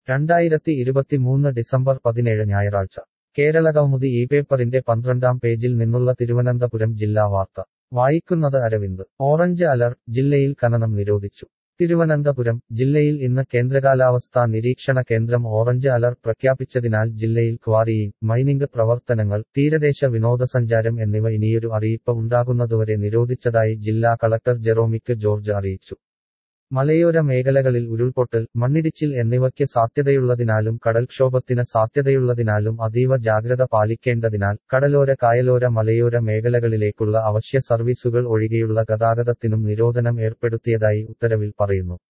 രണ്ടായിരത്തി ഇരുപത്തിമൂന്ന് ഡിസംബർ പതിനേഴ് ഞായറാഴ്ച കേരളകൗമുദി ഈ പേപ്പറിന്റെ പന്ത്രണ്ടാം പേജിൽ നിന്നുള്ള തിരുവനന്തപുരം ജില്ലാ വാർത്ത വായിക്കുന്നത് അരവിന്ദ് ഓറഞ്ച് അലർട്ട് ജില്ലയിൽ ഖനനം നിരോധിച്ചു തിരുവനന്തപുരം ജില്ലയിൽ ഇന്ന് കേന്ദ്രകാലാവസ്ഥാ നിരീക്ഷണ കേന്ദ്രം ഓറഞ്ച് അലർട്ട് പ്രഖ്യാപിച്ചതിനാൽ ജില്ലയിൽ ക്വാറിയിങ് മൈനിംഗ് പ്രവർത്തനങ്ങൾ തീരദേശ വിനോദസഞ്ചാരം എന്നിവ ഇനിയൊരു അറിയിപ്പ് ഉണ്ടാകുന്നതുവരെ നിരോധിച്ചതായി ജില്ലാ കളക്ടർ ജെറോമിക് ജോർജ് അറിയിച്ചു മലയോര മേഖലകളിൽ ഉരുൾപൊട്ടൽ മണ്ണിടിച്ചിൽ എന്നിവയ്ക്ക് സാധ്യതയുള്ളതിനാലും കടൽക്ഷോഭത്തിന് സാധ്യതയുള്ളതിനാലും അതീവ ജാഗ്രത പാലിക്കേണ്ടതിനാൽ കടലോര കായലോര മലയോര മേഖലകളിലേക്കുള്ള അവശ്യ സർവീസുകൾ ഒഴികെയുള്ള ഗതാഗതത്തിനും നിരോധനം ഏർപ്പെടുത്തിയതായി ഉത്തരവിൽ പറയുന്നു